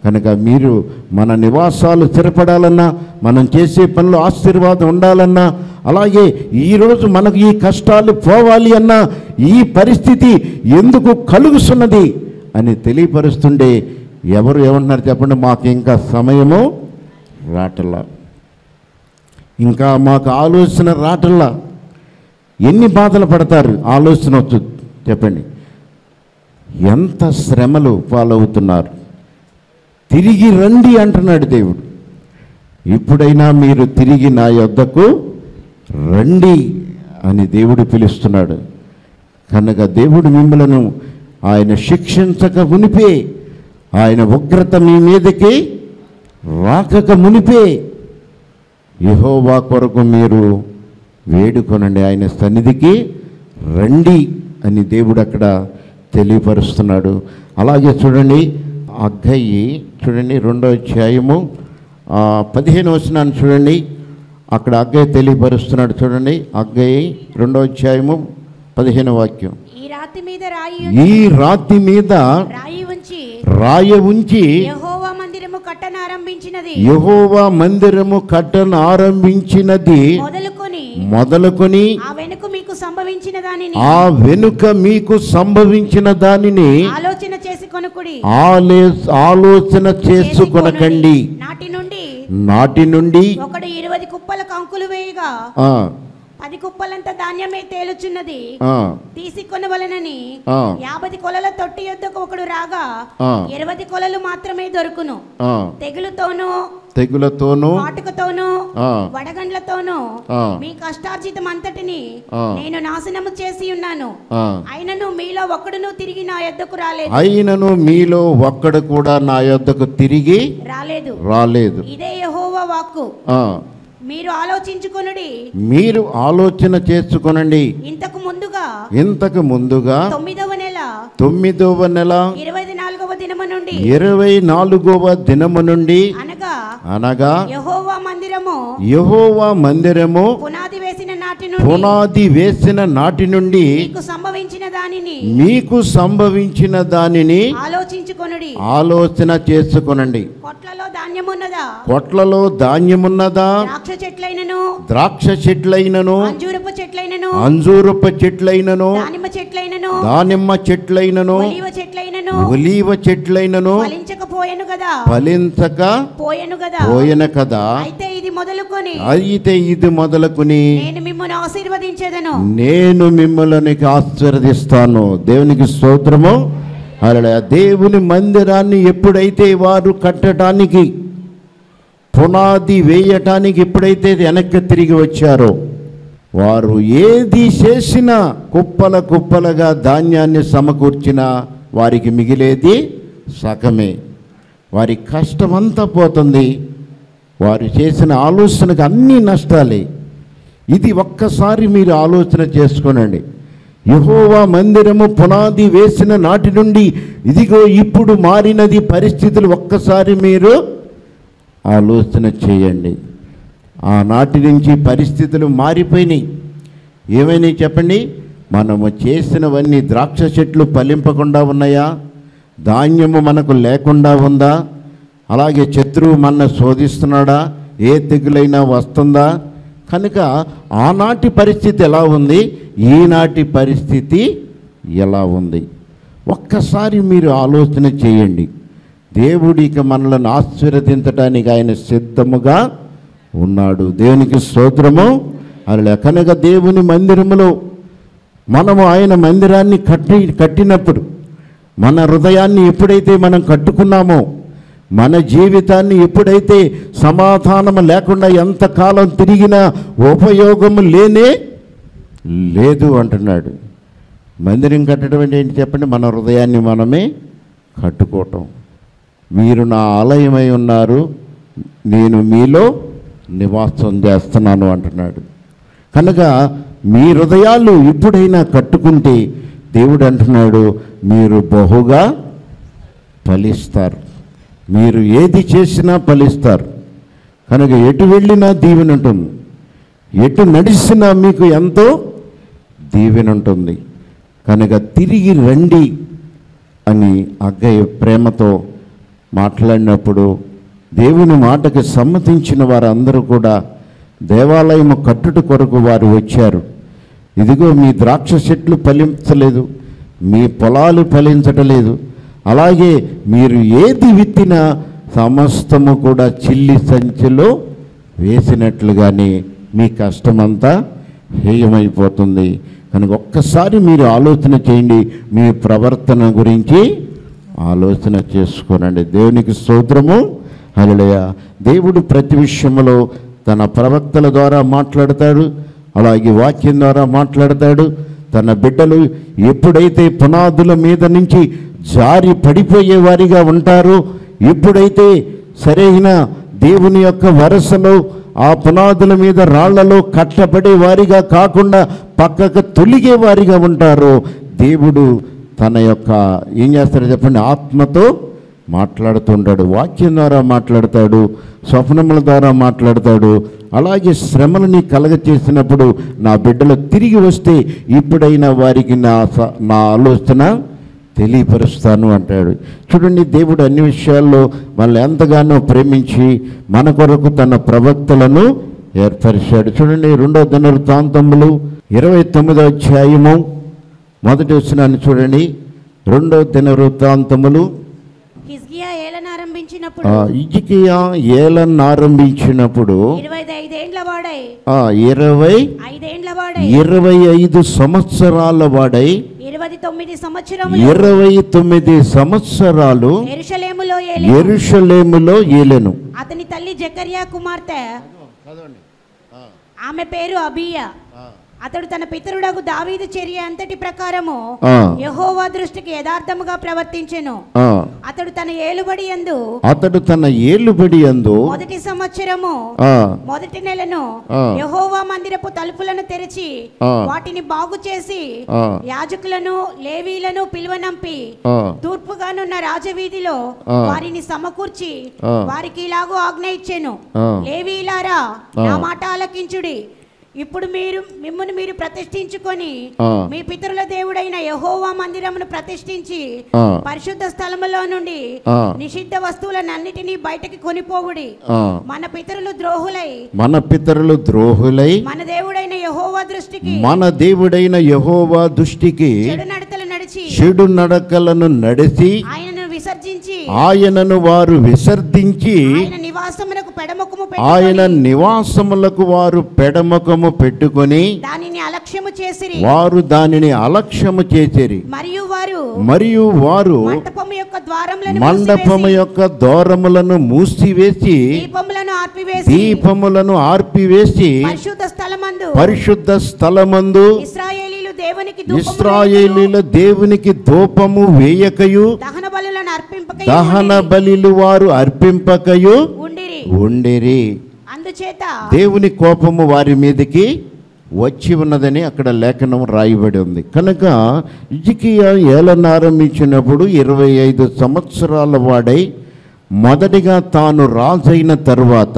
కనుక మీరు మన నివాసాలు స్థిరపడాలన్నా మనం చేసే పనులు ఆశీర్వాదం ఉండాలన్నా అలాగే ఈరోజు మనకు ఈ కష్టాలు పోవాలి అన్నా ఈ పరిస్థితి ఎందుకు కలుగుతున్నది అని తెలియపరుస్తుండే ఎవరు ఏమంటున్నారు చెప్పండి మాకు ఇంకా సమయము రాటల్లా ఇంకా మాకు ఆలోచన రాటల్లా ఎన్ని బాధలు పడతారు ఆలోచన వచ్చు చెప్పండి ఎంత శ్రమలు పాలవుతున్నారు తిరిగి రండి అంటున్నాడు దేవుడు ఇప్పుడైనా మీరు తిరిగి నా యొద్దకు రండి అని దేవుడు పిలుస్తున్నాడు కనుక దేవుడు మిమ్మలను ఆయన శిక్షించక మునిపే ఆయన ఉగ్రత మీ మీదకి రాకక మునిపే యెహోవా కొరకు మీరు వేడుకొనండి ఆయన సన్నిధికి రండి అని దేవుడు అక్కడ తెలియపరుస్తున్నాడు అలాగే చూడండి అగ్గయ్యి చూడండి రెండో అధ్యాయము ఆ, పదిహేను వచనాన్ని చూడండి అక్కడ అగ్గయ్య తెలియపరుస్తున్నాడు చూడండి అగ్గయ్య రెండో అధ్యాయము పదిహేను వాక్యం ఈ రాతి మీద రాయి ఈ రాతి మీద రాయి ఉంచి రాయ ఉంచి యెహోవా మందిరము కట్టనారంభించినది యెహోవా మందిరము కట్టను ఆరంభించినది మొదలుకొని మొదలుకొని ఆ వెనుక మీకు సంభవించిన దానిని ఆ వెనుక మీకు సంభవించిన దానిని ఆలోచన చేసి కొనుకుడి ఆలే ఆలోచన చేసుకొనకండి నాటి నుండి నాటి నుండి ఒకడు ఇరవై కుప్పల కంకులు వేయగా ఆ, పది కుప్పలంత ధాన్యమే తేలుచున్నది ఆ, తీసి కొనవలనని ఆ. యాభై కొలల తొట్టి యొద్దకు ఒకడు రాగా ఆ. ఇరవై కొలలు మాత్రమే దొరుకును ఆ, తెగులుతోనూ తెగులతోనూ కాటుకతోనూ ఆ. వడగండ్లతోనూ ఆ. మీ కష్టార్జితం అంతటిని ఆ. నేను నాశనము చేసి ఉన్నాను ఆ, అయినను మీలో ఒక్కడును తిరిగి నా యొద్దకు రాలేదు అయినను మీలో ఒక్కడు కూడా నా యొద్దకు తిరిగి రాలేదు రాలేదు ఇదే యెహోవా వాక్కు ఆ, మీరు ఆలోచించుకొనుడి మీరు ఆలోచన చేసుకొనండి ఇంతకు ముందుగా ఇంతకు ముందుగా తొమ్మిదవ నెల తొమ్మిదవ నెల ఇరవై నాలుగవ దినము నుండి ఇరవై నాలుగవ దినము నుండి అనగా అనగా యెహోవా మందిరము యెహోవా మందిరము పునాది వేసిన నాటి నుండి పునాది వేసిన నాటి నుండి మీకు సంభవించిన దానిని మీకు సంభవించిన దానిని ఆలోచించుకొనుడి ఆలోచన చేసుకొనండి కొట్లలో ధాన్యమున్నదా కొట్లలో ధాన్యమున్నదా ద్రాక్ష చెట్లైనను ద్రాక్ష చెట్లైనను అంజూరపు చెట్లైనను అంజూరపు చెట్లైనను దానిమ్మ చెట్లైనను దానిమ్మ చెట్లైనను ఒలీవ చెట్లైనను ఒలీవ చెట్లైనను ఫలించకపోయెను కదా ఫలించక పోయెను కదా పోయిన కదా అయితే ఇది మొదలుకొని అయితే ఇది మొదలుకుని నేను మిమ్మల్ని ఆశీర్వదించేదను నేను మిమ్మల్ని ఆశీర్వదిస్తాను దేవునికి స్తోత్రము అలా దేవుని మందిరాన్ని ఎప్పుడైతే వారు కట్టడానికి పునాది వేయటానికి ఎప్పుడైతే వెనక్కి తిరిగి వచ్చారో వారు ఏది చేసినా కుప్పల కుప్పలుగా ధాన్యాన్ని సమకూర్చినా వారికి మిగిలేది సగమే వారి కష్టమంతా పోతుంది వారు చేసిన ఆలోచనకు అన్ని నష్టాలే ఇది ఒక్కసారి మీరు ఆలోచన చేసుకోనండి యహోవా మందిరము పునాది వేసిన నాటి నుండి ఇదిగో ఇప్పుడు మారినది పరిస్థితులు ఒక్కసారి మీరు ఆలోచన చేయండి ఆనాటి నుంచి పరిస్థితులు మారిపోయినాయి ఏమైనాయి చెప్పండి మనము చేసినవన్నీ ద్రాక్ష చెట్లు ఫలింపకుండా ఉన్నాయా ధాన్యము మనకు లేకుండా ఉందా అలాగే శత్రువు మన శోధిస్తున్నాడా ఏ తెగులైనా వస్తుందా కనుక ఆనాటి పరిస్థితి ఎలా ఉంది ఈనాటి పరిస్థితి ఎలా ఉంది ఒక్కసారి మీరు ఆలోచన చేయండి దేవుడికి మనలను ఆశీర్వదించడానికి ఆయన సిద్ధముగా ఉన్నాడు దేవునికి స్తోత్రము అలా కనుక దేవుని మందిరములో మనము ఆయన మందిరాన్ని కట్టి కట్టినప్పుడు మన హృదయాన్ని ఎప్పుడైతే మనం కట్టుకున్నామో మన జీవితాన్ని ఎప్పుడైతే సమాధానం లేకుండా ఎంతకాలం తిరిగినా ఉపయోగము లేనే లేదు అంటున్నాడు మందిరం కట్టడం అంటే ఏంటి చెప్పండి మన హృదయాన్ని మనమే కట్టుకోవటం మీరు నా ఆలయమై ఉన్నారు నేను మీలో నివాసం చేస్తున్నాను అంటున్నాడు కనుక మీ హృదయాలు ఎప్పుడైనా కట్టుకుంటే దేవుడు అంటున్నాడు మీరు బహుగా ఫలిస్తారు మీరు ఏది చేసినా ఫలిస్తారు కనుక ఎటు వెళ్ళినా దీవెన ఉంటుంది ఎటు నడిచినా మీకు ఎంతో దీవెన ఉంటుంది కనుక తిరిగి రండి అని అగ్గయ్య ప్రేమతో మాట్లాడినప్పుడు దేవుని మాటకి సమ్మతించిన వారందరూ కూడా దేవాలయం కట్టుట కొరకు వారు వచ్చారు ఇదిగో మీ ద్రాక్ష చెట్లు ఫలించలేదు మీ పొలాలు ఫలించటలేదు అలాగే మీరు ఏది విత్తినా సమస్తము కూడా చిల్లి సంచిలో వేసినట్లుగానే మీ కష్టమంతా హేయమైపోతుంది కనుక ఒక్కసారి మీరు ఆలోచన చేయండి మీ ప్రవర్తన గురించి ఆలోచన చేసుకోనండి దేవునికి స్తోత్రము హల్లెలూయ దేవుడు ప్రతి విషయంలో తన ప్రవక్తల ద్వారా మాట్లాడతాడు అలాగే వాక్యం ద్వారా మాట్లాడతాడు తన బిడ్డలు ఎప్పుడైతే పునాదుల మీద నుంచి జారి పడిపోయే వారిగా ఉంటారో ఎప్పుడైతే సరైన దేవుని యొక్క వరసలో ఆ పునాదుల మీద రాళ్లలో కట్టబడే వారిగా కాకుండా పక్కకు తొలిగే వారిగా ఉంటారో దేవుడు తన యొక్క ఏం చేస్తాడో చెప్పండి ఆత్మతో మాట్లాడుతుంటాడు వాక్యం ద్వారా మాట్లాడతాడు స్వప్నముల ద్వారా మాట్లాడతాడు అలాగే శ్రమలని కలగ చేసినప్పుడు నా బిడ్డలు తిరిగి వస్తే ఇప్పుడైనా వారికి నా స- నా ఆలోచన తెలియపరుస్తాను అంటాడు చూడండి దేవుడు అన్ని విషయాల్లో మనల్ని ఎంతగానో ప్రేమించి మన కొరకు తన ప్రవక్తలను ఏర్పరిచాడు చూడండి రెండో దినవృత్తాంతములు ఇరవై తొమ్మిదో అధ్యాయము మొదటి వచ్చినాన్ని చూడండి రెండో దినవృత్తాంతములు హిజ్కియా ఏలన ఆరంభించినప్పుడు ఆ, ఇజికియా ఏలన్ ఆరంభించినప్పుడు ఇరవై ఐదేండ్ల వాడై ఆ, ఇరవై ఐదేండ్ల వాడై ఇరవై ఐదు సంవత్సరాల వాడై ఇరవై తొమ్మిది సంవత్సరములు ఇరవై తొమ్మిది సంవత్సరాలు ఎరుషలేములో ఏలి ఎరుషలేములో ఏలెను అతని తల్లి జకర్యా కుమార్తె ఆమె పేరు అబియా అతడు తన పితరుడకు దావీదు చర్య అంతటి ప్రకారము ఆ. యెహోవా దృష్టికి యథార్థముగా ప్రవర్తించెను ఆ, అతడు తన ఏలుబడి యందు అతడు తన ఏలుబడి అందు మొదటి సంవత్సరము ఆ, మొదటి నెలను ఆ. యెహోవా మందిరపు తలుపులను తెరిచి ఆ. వాటిని బాగు చేసి ఆ. యాజకులను లేవీలను పిలువనంపి ఆ, తూర్పుగానున్న రాజవీధిలో ఆ. వారిని సమకూర్చి ఆ. వారికి ఇలాగూ ఆజ్ఞ ఇచ్చెను ఆ. లేవీలారా ఆ. నా మాట ఆలకించుడి ఇప్పుడు మీరు మిమ్మును మీరు ప్రతిష్ఠించుకొని ఆ. మీ పితరుల దేవుడైన యెహోవా మందిరమును ప్రతిష్ఠించి ఆ. పరిశుద్ధ స్థలములో నుండి ఆ. నిషిద్ధ వస్తువులనన్నిటినీ బయటకి కొనిపోవుడి ఆ. మన పితరులు ద్రోహులై మన పితరులు ద్రోహులై మన దేవుడైన యెహోవా దృష్టికి మన దేవుడైన యహోవా దృష్టికి చెడు నడతలు నడిచి చెడు నడకలను నడిచి ఆయనను విసర్జించి ఆయనను వారు విసర్జించి ఆయన నివాసమునకు పెడముఖము ఆయన పెట్టుకొని నివాసములకు వారు పెడముఖము పెట్టుకొని దానిని అలక్ష్యము చేసిరి వారు దానిని అలక్ష్యము చేసిరి మరియు వారు మరియు వారు మంటపము యొక్క ద్వారములను మండపము మూసివేసి, యొక్క దూరములను మూసివేసి దీపములను ఆర్పివేసి దీపములను ఆర్పివేసి పరిశుద్ధ స్థలమందు పరిశుద్ధ స్థలమందు ఇస్రాయేలీలు దేవునికి ధూపము వేయుటకు, ఇస్రాయేలీల దేవునికి ధూపము వేయకయు దహన బలులను అర్పింపక దహన బలిలు వారు అర్పింపకయు ఉండిరి ఉండిరి అందుచేత దేవుని కోపము వారి మీదకి వచ్చి ఉన్నదని అక్కడ లేఖనం రాయబడి ఉంది కనుక ఇజికియా ఏలన ఆరంభించినప్పుడు ఇరవై ఐదు సంవత్సరాల వాడై మొదటిగా తాను రాజైన తరువాత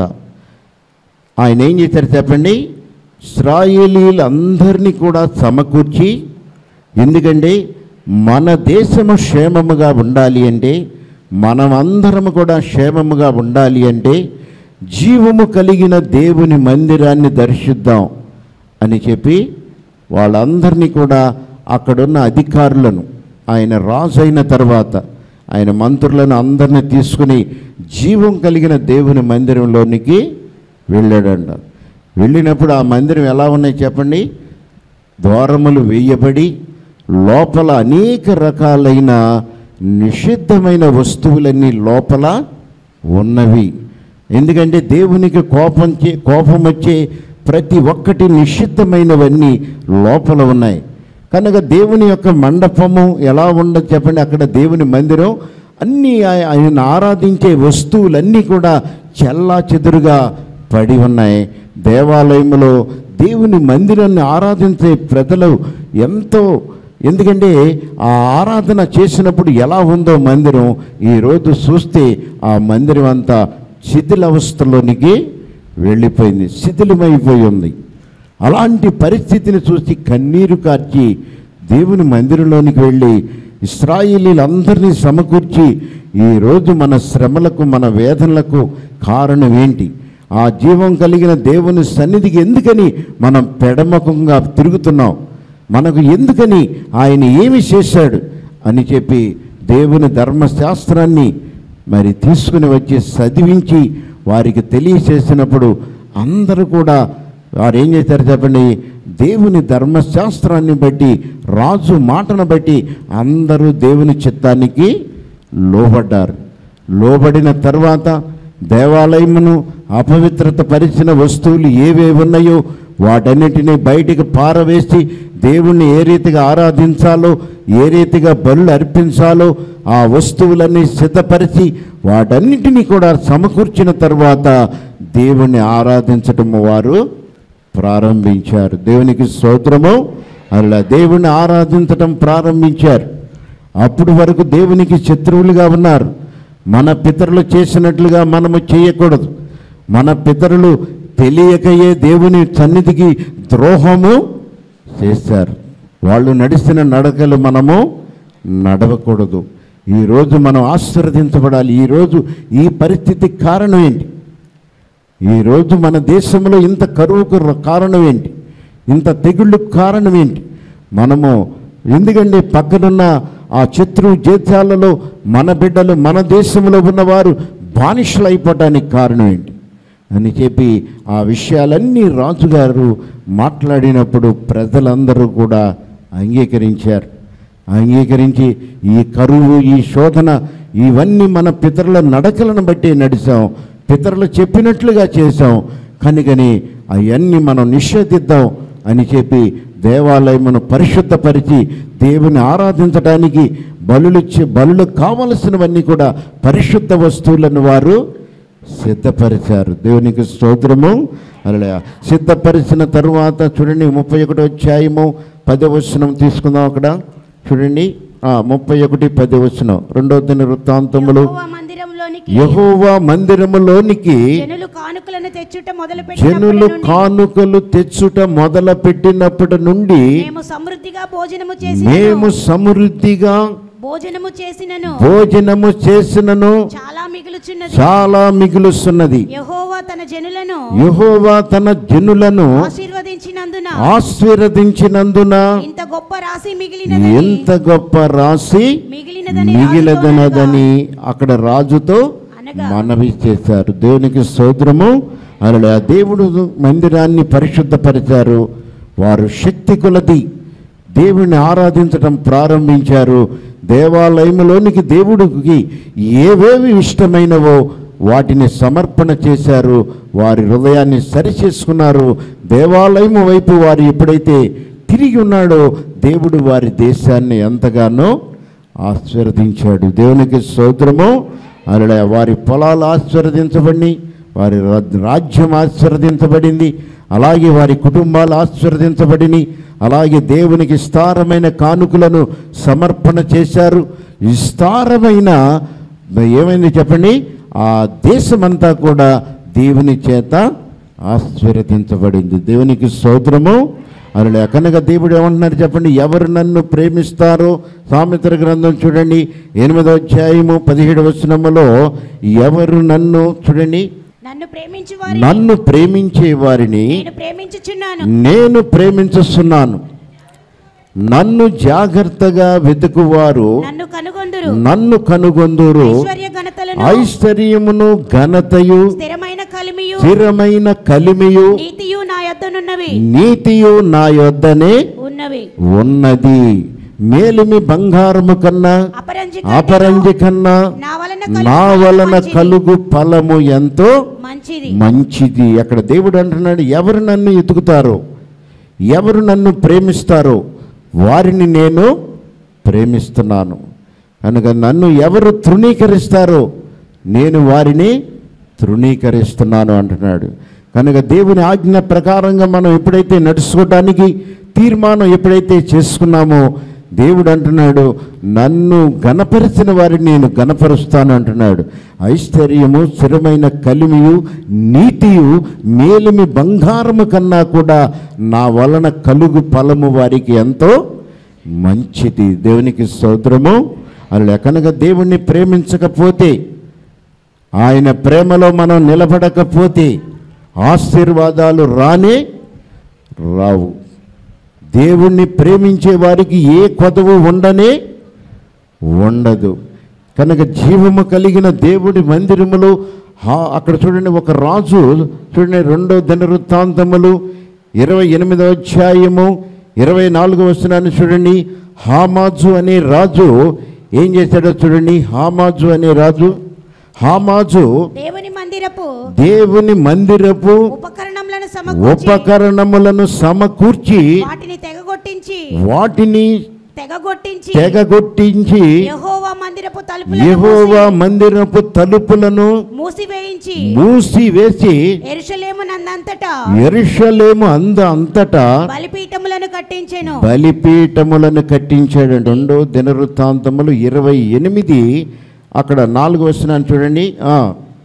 ఆయన ఏం చేశారు చెప్పండి ఇస్రాయేలీలందరినీ కూడా సమకూర్చి ఎందుకంటే మన దేశము క్షేమముగా ఉండాలి అంటే మనమందరము కూడా క్షేమముగా ఉండాలి అంటే జీవము కలిగిన దేవుని మందిరాన్ని దర్శిద్దాం అని చెప్పి వాళ్ళందరినీ కూడా అక్కడున్న అధికారులను ఆయన రాజు అయిన తర్వాత ఆయన మంత్రులను అందరినీ తీసుకుని జీవం కలిగిన దేవుని మందిరంలోనికి వెళ్ళాడంట వెళ్ళినప్పుడు ఆ మందిరం ఎలా ఉన్నాయి చెప్పండి ద్వారములు వేయబడి లోపల అనేక రకాలైన నిషిద్ధమైన వస్తువులన్నీ లోపల ఉన్నవి ఎందుకంటే దేవునికి కోపం చే కోపం వచ్చే ప్రతి ఒక్కటి నిషిద్ధమైనవన్నీ లోపల ఉన్నాయి కనుక దేవుని యొక్క మండపము ఎలా ఉండదు చెప్పండి అక్కడ దేవుని మందిరం అన్నీ ఆయ- ఆయన ఆరాధించే వస్తువులన్నీ కూడా చెల్లా చెదురుగా పడి ఉన్నాయి దేవాలయంలో దేవుని మందిరాన్ని ఆరాధించే ప్రజలు ఎంతో ఎందుకంటే ఆ ఆరాధన చేసినప్పుడు ఎలా ఉందో మందిరం ఈరోజు చూస్తే ఆ మందిరం అంతా శిథిలవస్థలోనికి వెళ్ళిపోయింది శిథిలమైపోయి ఉంది అలాంటి పరిస్థితిని చూసి కన్నీరు కార్చి దేవుని మందిరంలోనికి వెళ్ళి ఇస్రాయిలీలందరినీ సమకూర్చి ఈరోజు మన శ్రమలకు మన వేదనలకు కారణం ఏంటి ఆ జీవం కలిగిన దేవుని సన్నిధికి ఎందుకని మనం పెడమకంగా తిరుగుతున్నాం మనకు ఎందుకని ఆయన ఏమి చేశాడు అని చెప్పి దేవుని ధర్మశాస్త్రాన్ని మరి తీసుకుని వచ్చి చదివించి వారికి తెలియచేసినప్పుడు అందరూ కూడా వారు ఏం చేశారు చెప్పండి దేవుని ధర్మశాస్త్రాన్ని బట్టి రాజు మాటను బట్టి అందరూ దేవుని చిత్తానికి లోబడ్డారు లోబడిన తర్వాత దేవాలయమును అపవిత్రత పరిచిన వస్తువులు ఏవేవి ఉన్నాయో వాటన్నిటినీ బయటికి పారవేసి దేవుణ్ణి ఏ రీతిగా ఆరాధించాలో ఏ రీతిగా బలు అర్పించాలో ఆ వస్తువులన్నీ సిద్ధపరిచి వాటన్నిటినీ కూడా సమకూర్చిన తర్వాత దేవుణ్ణి ఆరాధించటం వారు ప్రారంభించారు దేవునికి స్తోత్రము అలా దేవుణ్ణి ఆరాధించటం ప్రారంభించారు అప్పుడు వరకు దేవునికి శత్రువులుగా ఉన్నారు మన పితరులు చేసినట్లుగా మనము చేయకూడదు మన పితరులు తెలియకయే దేవుని సన్నిధికి ద్రోహము చేశారు వాళ్ళు నడిచిన నడకలు మనము నడవకూడదు ఈరోజు మనం ఆశీర్వదించబడాలి ఈరోజు ఈ పరిస్థితికి కారణం ఏంటి ఈరోజు మన దేశంలో ఇంత కరువుకు ర- కారణం ఏంటి ఇంత తెగుళ్ళకు కారణం ఏంటి మనము ఎందుకంటే పక్కనున్న ఆ శత్రువు దేశాలలో మన బిడ్డలు మన దేశంలో ఉన్నవారు బానిసలు అయిపోవటానికి కారణం ఏంటి అని చెప్పి ఆ విషయాలన్నీ రాజుగారు మాట్లాడినప్పుడు ప్రజలందరూ కూడా అంగీకరించారు అంగీకరించి ఈ కరువు ఈ శోధన ఇవన్నీ మన పితరుల నడకలను బట్టి నడిచాం పితరులు చెప్పినట్లుగా చేశాం కనుకని అవన్నీ మనం నిషేధిద్దాం అని చెప్పి దేవాలయమును పరిశుద్ధపరిచి దేవుని ఆరాధించడానికి బలులు చే- బలులు కావలసినవన్నీ కూడా పరిశుద్ధ వస్తువులను వారు సిద్ధపరిచారు దేవునికి స్తోత్రము అలా సిద్ధపరిచిన తరువాత చూడండి ముప్పై ఒకటి అధ్యాయము పది వచనం తీసుకుందాం అక్కడ చూడండి ఆ, ముప్పై ఒకటి పది వచనం రెండవ దిన వృత్తాంతములు యెహోవా మందిరంలోనికి యహోవా మందిరములోనికి జనులు కానుకలను తెచ్చుట మొదలు జనులు పెట్టినప్పటి నుండి కానుకలు తెచ్చుట మొదలు పెట్టినప్పటి నుండి మేము సమృద్ధిగా భోజనము చేసి మేము సమృద్ధిగా భోజనము చేసినను భోజనము చేసినను చాలా మిగులుచున్నది చాలా మిగులుస్తున్నది యెహోవా తన జనులను యహోవా తన జనులను ఆశీర్వదించినందున ఆశీర్వదించినందున ఇంత గొప్ప రాశి మిగిలినదని ఎంత గొప్ప రాసి మిగిలినదని మిగిలదనదని అక్కడ రాజుతో అనగా మనవి చేశారు దేవునికి స్తోత్రము అలా దేవుడు మందిరాన్ని పరిశుద్ధపరిచారు వారు శక్తి కొలది దేవుని ఆరాధించడం ప్రారంభించారు దేవాలయంలోనికి దేవుడికి ఏవేవి ఇష్టమైనవో వాటిని సమర్పణ చేశారు వారి హృదయాన్ని సరిచేసుకున్నారు దేవాలయం వైపు వారు ఎప్పుడైతే తిరిగి ఉన్నాడో దేవుడు వారి దేశాన్ని ఎంతగానో ఆశీర్వదించాడు దేవునికి స్తోత్రము అలా వారి పొలాలు ఆశీర్వదించబడి వారి రా- రాజ్యం ఆశీర్వదించబడింది అలాగే వారి కుటుంబాలు ఆశీర్వదించబడిని అలాగే దేవునికి విస్తారమైన కానుకలను సమర్పణ చేశారు విస్తారమైన ఏమైంది చెప్పండి ఆ దేశమంతా కూడా దేవుని చేత ఆశీర్వదించబడింది దేవునికి స్తోత్రము అలా కనుక దేవుడు ఏమంటున్నారు చెప్పండి ఎవరు నన్ను ప్రేమిస్తారో సామెతల గ్రంథం చూడండి ఎనిమిదో అధ్యాయము పదిహేడు వచనములో ఎవరు నన్ను చూడండి నన్ను ప్రేమించు వారి నన్ను ప్రేమించే వారిని నేను ప్రేమించుచున్నాను నేను ప్రేమించుస్తున్నాను నన్ను జాగ్రత్తగా వెతుకువారు నన్ను కనుగొందురు నన్ను కనుగొందురు ఐశ్వర్య ఘనతలను ఐశ్వర్యమును ఘనతయు స్థిరమైన కలిమియు స్థిరమైన కలిమియు నీతియు నా యొద్దనున్నవి నీతియు నా యొద్దనే ఉన్నవి ఉన్నది మేలిమి బంగారము కన్నా అపరంజి అపరంజి కన్నా నా వలన నా కలుగు వలన మంచిది. కలుగు ఫలము ఎంతో మంచిది మంచిది అక్కడ దేవుడు అంటున్నాడు ఎవరు నన్ను ఎతుకుతారో ఎవరు నన్ను ప్రేమిస్తారో వారిని నేను ప్రేమిస్తున్నాను కనుక నన్ను ఎవరు తృణీకరిస్తారో నేను వారిని తృణీకరిస్తున్నాను అంటున్నాడు కనుక దేవుని ఆజ్ఞ ప్రకారంగా మనం ఎప్పుడైతే నడుచుకోవడానికి తీర్మానం ఎప్పుడైతే చేసుకున్నామో దేవుడు అంటున్నాడు నన్ను గణపరిచిన వారిని నేను గణపరుస్తాను అంటున్నాడు ఐశ్వర్యము స్థిరమైన కలిమియు నీతియు మేలిమి బంగారము కన్నా కూడా నా వలన కలుగు ఫలము వారికి ఎంతో మంచిది దేవునికి స్తోత్రము అలా కనుక దేవుణ్ణి ప్రేమించకపోతే ఆయన ప్రేమలో మనం నిలబడకపోతే ఆశీర్వాదాలు రానే రావు దేవుణ్ణి ప్రేమించే వారికి ఏ కొదవు ఉండనే ఉండదు కనుక జీవము కలిగిన దేవుడి మందిరములో హా- అక్కడ చూడండి ఒక రాజు చూడండి రెండో దినవృత్తాంతములు ఇరవై ఎనిమిదో అధ్యాయము ఇరవై నాలుగో వచనాన్ని చూడండి హామాజు అనే రాజు ఏం చేశాడో చూడండి హామాజు అనే రాజు హామాజు దేవుని మందిరపు దేవుని మందిరపు ఉపకరణములను సమకూర్చి ఉపకరణములను సమకూర్చి వాటిని తెగగొట్టించి వాటిని తెగగొట్టించి తెగగొట్టించి యెహోవా మందిరపు తలుపులను యెహోవా మందిరపు తలుపులను మూసివేయించి మూసివేసి ఎరుషలేము నందంతటా ఎరుషలేము అంద అంతటా బలిపీఠములను కట్టించెను బలిపీఠములను కట్టించాడు రెండో దినవృత్తాంతములు ఇరవై ఎనిమిది అక్కడ నాలుగు వస్తున్నాను చూడండి ఆ,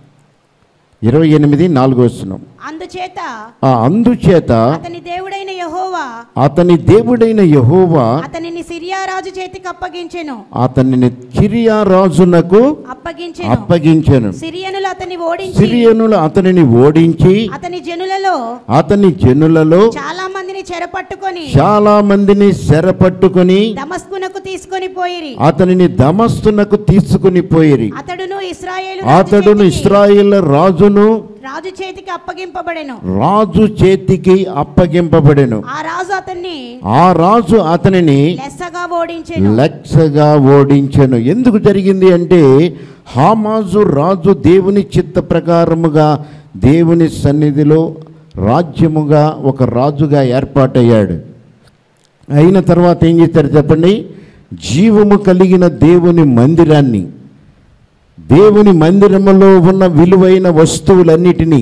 ఇరవై ఎనిమిది నాలుగు వస్తున్నాం అందుచేత ఆ అందుచేత అతని దేవుడైన యెహోవా అతని దేవుడైన యహోవా అతనిని సిరియా రాజు చేతికి అప్పగించెను అతనిని కిరియా రాజునకు అప్పగించెను అప్పగించెను సిరియనులు అతన్ని ఓడించి సిరియనులు అతనిని ఓడించి అతని జనులలో అతని జనులలో చాలా మందిని చెరపట్టుకొని చాలా మందిని చెరపట్టుకొని దమస్కునకు తీసుకొని పోయిరి అతనిని దమస్తునకు తీసుకుని పోయిరి అతడును ఇస్రాయేలు అతడును ఇస్రాయేల్ రాజును రాజు చేతికి అప్పగింపబడెను రాజు చేతికి అప్పగింపబడెను ఆ రాజు అతన్ని ఆ రాజు అతనిని లెస్సగా ఓడించెను లక్షగా ఓడించెను ఎందుకు జరిగింది అంటే హామాజు రాజు దేవుని చిత్త ప్రకారముగా దేవుని సన్నిధిలో రాజ్యముగా ఒక రాజుగా ఏర్పాటయ్యాడు అయిన తర్వాత ఏం చేశారు చెప్పండి జీవము కలిగిన దేవుని మందిరాన్ని దేవుని మందిరములో ఉన్న విలువైన వస్తువులన్నిటినీ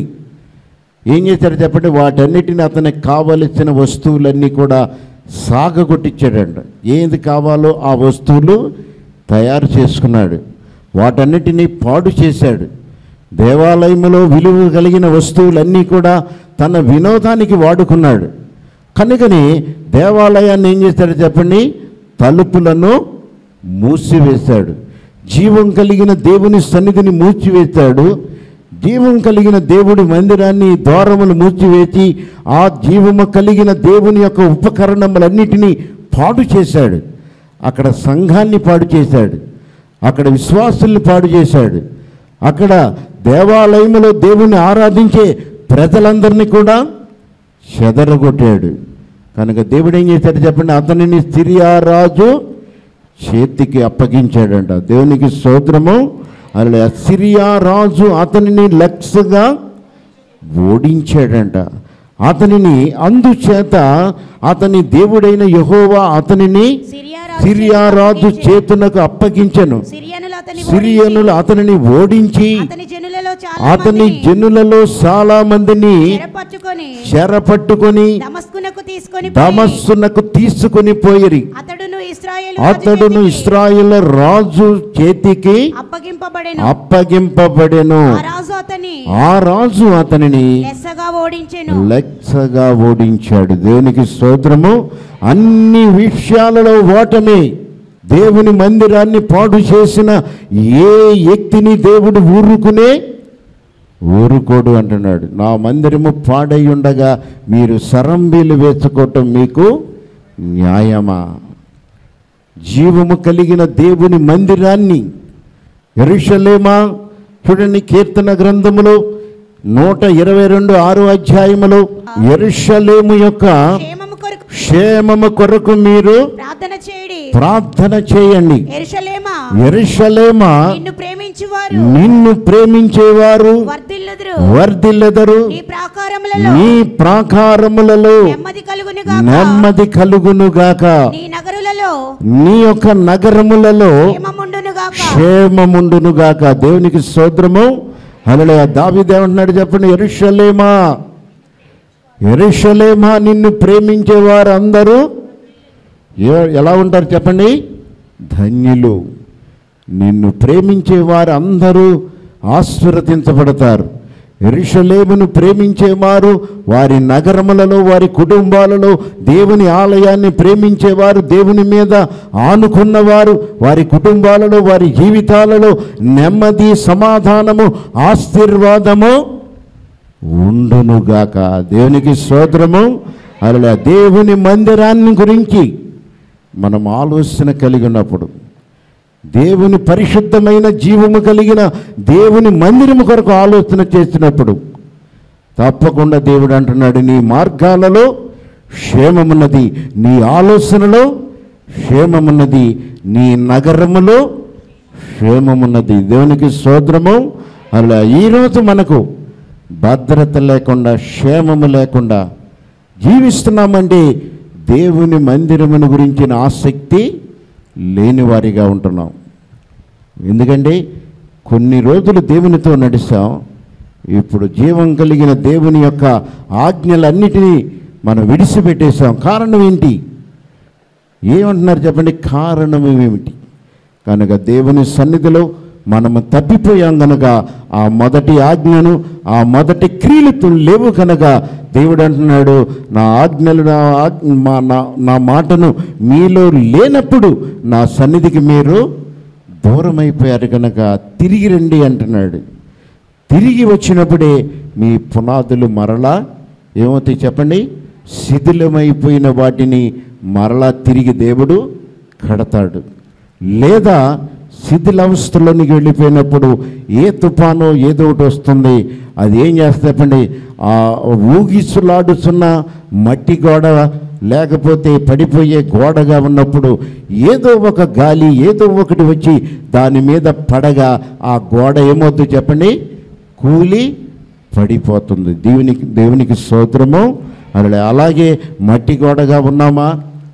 ఏం చేశారు చెప్పండి వాటన్నిటిని అతనికి కావలసిన వస్తువులన్నీ కూడా సాగగొట్టించాడంట ఏది కావాలో ఆ వస్తువులు తయారు చేసుకున్నాడు వాటన్నిటినీ పాడు చేశాడు దేవాలయములో విలువ కలిగిన వస్తువులన్నీ కూడా తన వినోదానికి వాడుకున్నాడు కనుకని దేవాలయాన్ని ఏం చేశాడు చెప్పండి తలుపులను మూసివేశాడు జీవం కలిగిన దేవుని సన్నిధిని మూసివేశాడు జీవం కలిగిన దేవుడి మందిరాన్ని ద్వారములు మూసివేసి ఆ జీవము కలిగిన దేవుని యొక్క ఉపకరణములన్నిటినీ పాడు చేశాడు అక్కడ సంఘాన్ని పాడు చేశాడు అక్కడ విశ్వాసుల్ని పాడు చేశాడు అక్కడ దేవాలయములో దేవుని ఆరాధించే ప్రజలందరినీ కూడా చెదరగొట్టాడు కనుక దేవుడు ఏం చేశాడు చెప్పండి అతనిని సిరియా రాజు చేతికి అప్పగించాడంట దేవునికి స్తోత్రము అలా సిరియా రాజు అతనిని లక్షగా ఓడించాడంట అతనిని అందుచేత అతని దేవుడైన యహోవా అతనిని సిరియా రాజు సిరియా చేతికి రాజు అప్పగించెను. చేతునకు అప్పగించెను సిరియనులు అతని సిరియనులు అతనిని ఓడించి అతని జనులలో చాలా అతని మందిని జనులలో చాలా మందిని చెరపట్టుకొని చెరపట్టుకొని దమస్కునకు తీసుకొని పోయి, దమస్సునకు తీసుకుని పోయిరి అతడును ఇస్రాయేలు అతడును రాజు చేతికి ఇస్రాయేల్ రాజు చేతికి అప్పగింపబడెను అప్పగింపబడెను ఆ రాజు అతని ఆ రాజు అతనిని లెస్సగా ఓడించెను లెక్సగా ఓడించాడు దేవునికి స్తోత్రము అన్ని విషయాలలో ఓటమే దేవుని మందిరాన్ని పాడు చేసిన ఏ వ్యక్తిని దేవుడు ఊరుకునే ఊరుకోడు అంటున్నాడు నా మందిరము పాడై ఉండగా మీరు సరంబీలు వేసుకోవటం మీకు న్యాయమా జీవము కలిగిన దేవుని మందిరాన్ని ఎరుషలేమా చూడండి కీర్తన గ్రంథములో నూట ఇరవై రెండు ఆరో అధ్యాయములో ఎరుషలేము యొక్క క్షేమము కొరకు క్షేమము కొరకు మీరు ప్రార్థన చేయడి ప్రార్థన చేయండి ఎరుషలేమా ఎరుషలేమా నిన్ను ప్రేమించువారు నిన్ను ప్రేమించేవారు వర్ధిల్లుదురు వర్ధిల్లెదరు నీ ప్రాకారములలో నీ ప్రాకారములలో నెమ్మది కలుగును గాక నెమ్మది కలుగునుగాక నీ నగరులలో నీ యొక్క నగరములలో క్షేమముండును గాక క్షేమముండునుగాక దేవునికి స్తోత్రము అలా దావిదేమంటున్నాడు చెప్పండి ఎరుషలేమా ఎరుషలేమా నిన్ను ప్రేమించే వారందరూ ఏ- ఎలా ఉంటారు చెప్పండి ధన్యులు నిన్ను ప్రేమించే వారు అందరూ ఆశీర్వదించబడతారు ఎరుషలేమును ప్రేమించేవారు వారి నగరములలో వారి కుటుంబాలలో దేవుని ఆలయాన్ని ప్రేమించేవారు దేవుని మీద ఆనుకున్నవారు వారి కుటుంబాలలో వారి జీవితాలలో నెమ్మది సమాధానము ఆశీర్వాదము ఉండునుగాక దేవునికి స్తోత్రము అలా దేవుని మందిరాన్ని గురించి మనం ఆలోచన కలిగి ఉన్నప్పుడు దేవుని పరిశుద్ధమైన జీవము కలిగిన దేవుని మందిరము కొరకు ఆలోచన చేసినప్పుడు తప్పకుండా దేవుడు అంటున్నాడు నీ మార్గాలలో క్షేమమున్నది నీ ఆలోచనలో క్షేమమున్నది నీ నగరములో క్షేమమున్నది దేవునికి స్తోత్రము అలా ఈరోజు మనకు భద్రత లేకుండా క్షేమము లేకుండా జీవిస్తున్నామంటే దేవుని మందిరమును గురించిన ఆసక్తి లేని వారిగా ఉంటున్నాం ఎందుకంటే కొన్ని రోజులు దేవునితో నడిచాం ఇప్పుడు జీవం కలిగిన దేవుని యొక్క ఆజ్ఞలన్నిటినీ మనం విడిచిపెట్టేశాం కారణం ఏంటి ఏమంటున్నారు చెప్పండి కారణం ఏమిటి కనుక దేవుని సన్నిధిలో మనము తప్పిపోయాం కనుక ఆ మొదటి ఆజ్ఞను ఆ మొదటి క్రియలు లేవు కనుక దేవుడు అంటున్నాడు నా ఆజ్ఞలు నా ఆజ్ఞ మా నా నా మాటను మీలో లేనప్పుడు నా సన్నిధికి మీరు దూరం అయిపోయారు కనుక తిరిగి రండి అంటున్నాడు తిరిగి వచ్చినప్పుడే మీ పునాదులు మరలా ఏమవుతాయి చెప్పండి శిథిలమైపోయిన వాటిని మరలా తిరిగి దేవుడు కడతాడు లేదా శిథిలావస్థలోనికి వెళ్ళిపోయినప్పుడు ఏ తుఫానో ఏదో ఒకటి వస్తుంది అది ఏం చేస్తే చెప్పండి ఆ ఊగిసులాడుతున్న మట్టి గోడ లేకపోతే పడిపోయే గోడగా ఉన్నప్పుడు ఏదో ఒక గాలి ఏదో ఒకటి వచ్చి దాని మీద పడగా ఆ గోడ ఏమవుతుంది చెప్పండి కూలి పడిపోతుంది దేవునికి దేవునికి స్తోత్రము అలా అలాగే మట్టి గోడగా ఉన్నామా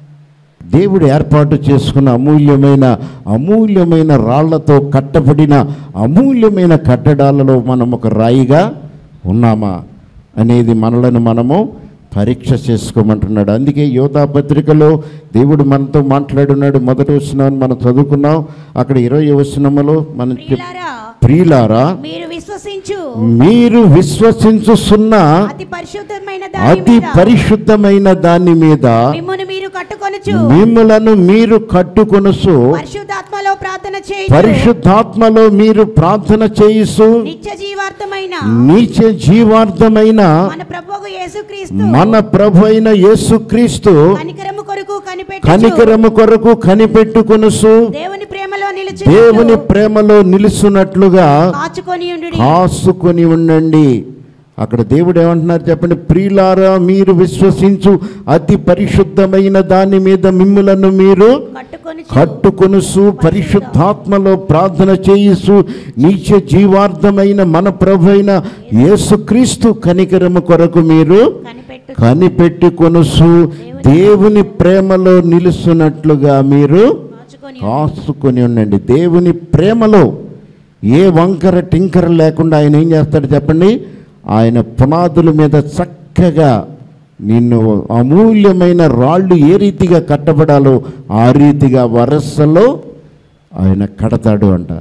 దేవుడు ఏర్పాటు చేసుకున్న అమూల్యమైన అమూల్యమైన రాళ్లతో కట్టబడిన అమూల్యమైన కట్టడాలలో మనం ఒక రాయిగా ఉన్నామా అనేది మనలను మనము పరీక్ష చేసుకోమంటున్నాడు అందుకే యోధా పత్రికలో దేవుడు మనతో మాట్లాడున్నాడు మొదటి వచనాన్ని మనం చదువుకున్నాం అక్కడ ఇరవై వచనములో మనం చెప్ ప్రియులారా ప్రియులారా మీరు విశ్వసించు మీరు విశ్వసించుస్తున్న అతి పరిశుద్ధమైన దాని అతి మీద పరిశుద్ధమైన దాని మీద మిమ్మును మీరు కట్టుకొనచ్చు మిమ్మలను మీరు కట్టుకొనుసు పరిశుద్ధాత్మలో ప్రార్థన చేయి పరిశుద్ధాత్మలో మీరు ప్రార్థన చేయిసు నిత్య జీవార్థమైన నీచ జీవార్థమైన మన ప్రభువు యేసుక్రీస్తు మన ప్రభు అయిన యేసుక్రీస్తు కనికరము కొరకు కనిపెట్టు కనికరము కొరకు కనిపెట్టుకొనుసు దేవుని ప్రేమలో నిలిచి దేవుని ప్రేమలో నిలుస్తున్నట్లుగా కాచుకొని ఉండు కాసుకొని ఉండండి అక్కడ దేవుడు ఏమంటున్నారు చెప్పండి ప్రియులారా మీరు విశ్వసించు అతి పరిశుద్ధమైన దాని మీద మిమ్ములను మీరు కట్టుకొని కట్టుకొనుసు పరిశుద్ధాత్మలో ప్రార్థన చేయిసు నీచ జీవార్థమైన మన ప్రభు అయిన యేసుక్రీస్తు కనికరము కొరకు మీరు కనిపెట్టు కనిపెట్టుకొనుసు దేవుని ప్రేమలో నిలుస్తున్నట్లుగా మీరు కాచుకొని కాసుకొని ఉండండి దేవుని ప్రేమలో ఏ వంకర టింకర లేకుండా ఆయన ఏం చేస్తాడు చెప్పండి ఆయన పునాదుల మీద చక్కగా నిన్ను అమూల్యమైన రాళ్ళు ఏ రీతిగా కట్టబడాలో ఆ రీతిగా వరసలో ఆయన కడతాడు అంట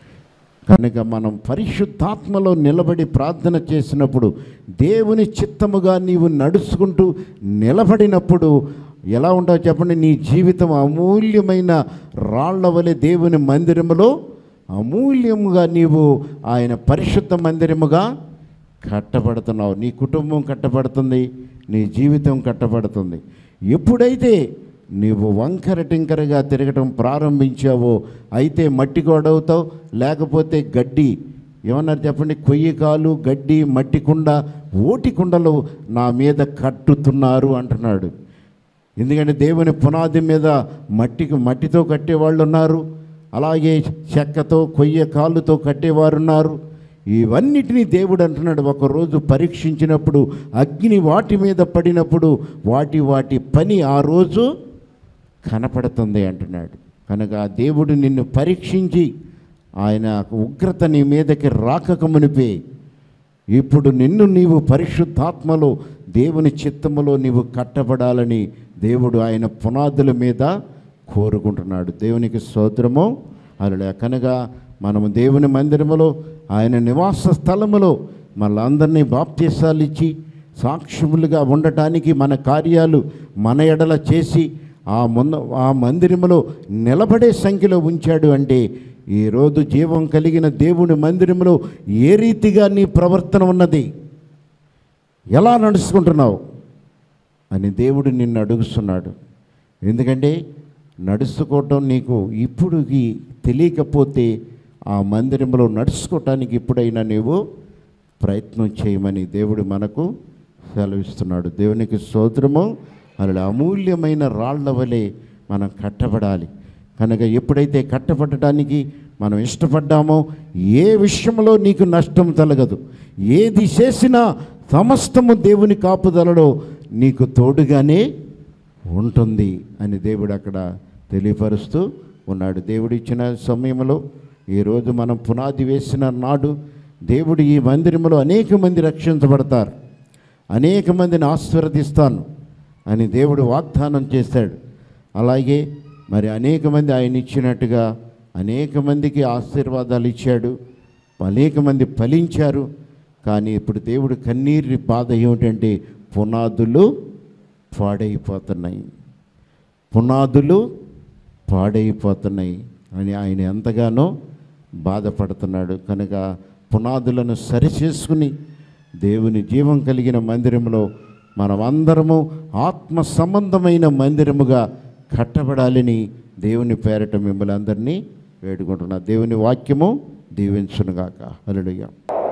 కనుక మనం పరిశుద్ధాత్మలో నిలబడి ప్రార్థన చేసినప్పుడు దేవుని చిత్తముగా నీవు నడుచుకుంటూ నిలబడినప్పుడు ఎలా ఉంటావు చెప్పండి నీ జీవితం అమూల్యమైన రాళ్ల వలె దేవుని మందిరములో అమూల్యముగా నీవు ఆయన పరిశుద్ధ మందిరముగా కట్టబడుతున్నావు నీ కుటుంబం కట్టబడుతుంది నీ జీవితం కట్టబడుతుంది ఎప్పుడైతే నీవు వంకర టింకరగా తిరగటం ప్రారంభించావో అయితే మట్టి గోడవుతావు లేకపోతే గడ్డి ఏమన్నారు చెప్పండి కొయ్యి కాలు గడ్డి మట్టి కుండ ఓటి కుండలు నా మీద కట్టుతున్నారు అంటున్నాడు ఎందుకంటే దేవుని పునాది మీద మట్టికి మట్టితో కట్టేవాళ్ళు ఉన్నారు అలాగే చెక్కతో కొయ్య కాళ్ళుతో కట్టేవారు ఉన్నారు ఇవన్నిటినీ దేవుడు అంటున్నాడు ఒకరోజు పరీక్షించినప్పుడు అగ్ని వాటి మీద పడినప్పుడు వాటి వాటి పని ఆ రోజు కనపడుతుంది అంటున్నాడు కనుక ఆ దేవుడు నిన్ను పరీక్షించి ఆయన ఉగ్రత నీ మీదకి రాకక మునిపే ఇప్పుడు నిన్ను నీవు పరిశుద్ధాత్మలో దేవుని చిత్తములో నీవు కట్టబడాలని దేవుడు ఆయన పునాదుల మీద కోరుకుంటున్నాడు దేవునికి స్తోత్రము అలా కనుక మనము దేవుని మందిరములో ఆయన నివాస స్థలములో మళ్ళందరినీ బాప్తీసాలు ఇచ్చి సాక్షిములుగా ఉండటానికి మన కార్యాలు మన ఎడల చేసి ఆ మొన్న ఆ మందిరములో నిలబడే సంఖ్యలో ఉంచాడు అంటే ఈరోజు జీవం కలిగిన దేవుని మందిరములో ఏ రీతిగా నీ ప్రవర్తన ఉన్నది ఎలా నడుచుకుంటున్నావు అని దేవుడు నిన్ను అడుగుతున్నాడు ఎందుకంటే నడుచుకోవటం నీకు ఇప్పుడుకి తెలియకపోతే ఆ మందిరంలో నడుచుకోవటానికి ఇప్పుడైనా నీవు ప్రయత్నం చేయమని దేవుడు మనకు సెలవిస్తున్నాడు దేవునికి స్తోత్రము అలా అమూల్యమైన రాళ్ల వలె మనం కట్టబడాలి కనుక ఎప్పుడైతే కట్టబడటానికి మనం ఇష్టపడ్డామో ఏ విషయంలో నీకు నష్టం కలగదు ఏది చేసినా సమస్తము దేవుని కాపుదలలో నీకు తోడుగానే ఉంటుంది అని దేవుడు అక్కడ తెలియపరుస్తూ ఉన్నాడు దేవుడు ఇచ్చిన సమయంలో ఈరోజు మనం పునాది వేసిన నాడు దేవుడు ఈ మందిరంలో అనేక మంది రక్షించబడతారు అనేక మందిని ఆశీర్వదిస్తాను అని దేవుడు వాగ్దానం చేశాడు అలాగే మరి అనేక మంది ఆయన ఇచ్చినట్టుగా అనేక మందికి ఆశీర్వాదాలు ఇచ్చాడు అనేక మంది ఫలించారు కానీ ఇప్పుడు దేవుడు కన్నీరి బాధ ఏమిటంటే పునాదులు పాడైపోతున్నాయి పునాదులు పాడైపోతున్నాయి అని ఆయన ఎంతగానో బాధపడుతున్నాడు కనుక పునాదులను సరిచేసుకుని దేవుని జీవం కలిగిన మందిరంలో మనమందరము ఆత్మ సంబంధమైన మందిరముగా కట్టబడాలని దేవుని పేరట మిమ్మల్ని అందరినీ వేడుకుంటున్నా దేవుని వాక్యము దీవించునుగాక హల్లెలూయా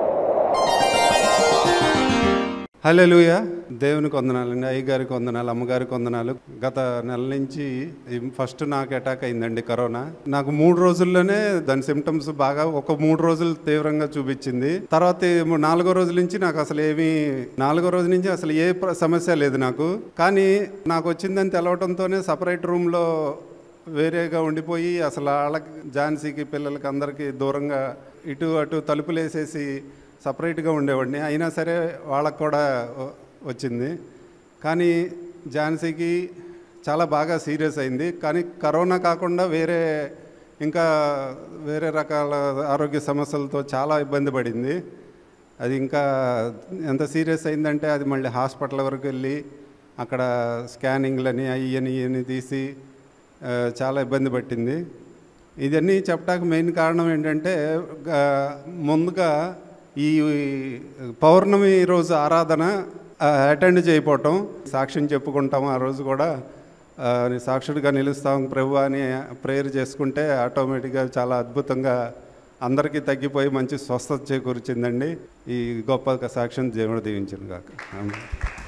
హల్లెలూయ దేవునికి వందనాలండి అయ్యగారికి వందనాలు అమ్మగారికి వందనాలు గత నెల నుంచి ఈ ఫస్ట్ నాకు అటాక్ అయిందండి కరోనా నాకు మూడు రోజుల్లోనే దాని సిమ్టమ్స్ బాగా ఒక మూడు రోజులు తీవ్రంగా చూపించింది తర్వాత ఈ నాలుగో రోజుల నుంచి నాకు అసలు ఏమీ నాలుగో రోజు నుంచి అసలు ఏ ప్ర- సమస్య లేదు నాకు కానీ నాకు వచ్చిందని తెలవటంతోనే సపరేట్ రూమ్లో వేరేగా ఉండిపోయి అసలు వాళ్ళకి ఝాన్సీకి పిల్లలకి అందరికీ దూరంగా ఇటు అటు తలుపులు వేసేసి సపరేట్గా ఉండేవాడిని అయినా సరే వాళ్ళకు కూడా వ- వచ్చింది కానీ ఝాన్సీకి చాలా బాగా సీరియస్ అయింది కానీ కరోనా కాకుండా వేరే ఇంకా వేరే రకాల ఆరోగ్య సమస్యలతో చాలా ఇబ్బంది పడింది అది ఇంకా ఎంత సీరియస్ అయిందంటే అది మళ్ళీ హాస్పిటల్ వరకు వెళ్ళి అక్కడ స్కానింగ్లని అయ్యని ఇవని తీసి ఆ, చాలా ఇబ్బంది పట్టింది ఇవన్నీ చెప్పడానికి మెయిన్ కారణం ఏంటంటే గా- ముందుగా ఈ పౌర్ణమి రోజు ఆరాధన అటెండ్ చేయకపోవటం సాక్ష్యం చెప్పుకుంటాం ఆ రోజు కూడా ఆ, సాక్షుడిగా నిలుస్తాం ప్రభు అని ప్రేయర్ చేసుకుంటే ఆటోమేటిక్గా చాలా అద్భుతంగా అందరికీ తగ్గిపోయి మంచి స్వస్థత చేకూర్చిందండి ఈ గొప్ప సాక్ష్యం దేవుడు దీవించిన కాక ఆమె